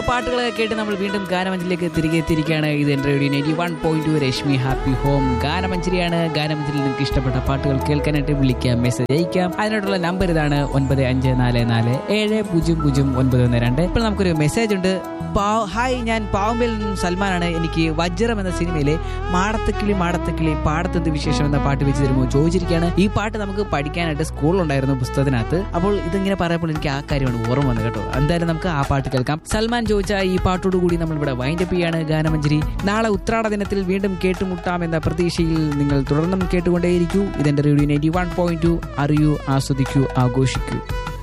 പാട്ടുകളൊക്കെ കേട്ട് നമ്മൾ വീണ്ടും ഗാനമഞ്ചലിലേക്ക് തിരികെ എത്തിയിരിക്കുകയാണ് ഇത് എൻ്റെ radio ninety one point two Rashmi happy home ഗാനമഞ്ചലിയാണ് ഗാനമഞ്ചലിൽ നിങ്ങൾക്ക് ഇഷ്ടപ്പെട്ട പാട്ടുകൾ കേൾക്കാനായിട്ട് വിളിക്കാം മെസ്സേജ് അയക്കാം അതിനോടുള്ള നമ്പർ ഇതാണ് ഒൻപത് അഞ്ച് നാല് നാല് ഏഴ് പൂജ്യം പൂജ്യം ഒൻപത് ഒന്ന് രണ്ട് ഇപ്പോൾ നമുക്കൊരു മെസ്സേജ് ഉണ്ട് പാ- ഹായ് ഞാൻ പാവമ്പയിൽ നിന്നും സൽമാനാണ് എനിക്ക് വജ്രം എന്ന സിനിമയിലെ മാടത്തക്കിളി മാടത്തക്കിളി പാടത്തെന്ത് വിശേഷം എന്ന പാട്ട് വെച്ച് തരുമോ ചോദിച്ചിരിക്കുകയാണ് ഈ പാട്ട് നമുക്ക് പഠിക്കാനായിട്ട് സ്കൂളിലുണ്ടായിരുന്നു പുസ്തകത്തിനകത്ത് അപ്പോൾ ഇതിങ്ങനെ പറയുമ്പോൾ എനിക്ക് ആ കാര്യമാണ് ഓർമ്മ വന്നത് കേട്ടോ എന്തായാലും നമുക്ക് ആ പാട്ട് കേൾക്കാം സൽമാൻ ചോദിച്ച ഈ പാട്ടോട് കൂടി നമ്മൾ ഇവിടെ വൈൻഡപ്പ് ചെയ്യാണ് ഗാനമഞ്ജരി നാളെ ഉത്രാട ദിനത്തിൽ വീണ്ടും കേട്ടുമുട്ടാം എന്ന പ്രതീക്ഷയിൽ നിങ്ങൾ തുടർന്നും കേട്ടുകൊണ്ടേയിരിക്കൂ ഇതെന്റെ radio ninety one point two അറിയൂ ആസ്വദിക്കൂ ആഘോഷിക്കൂ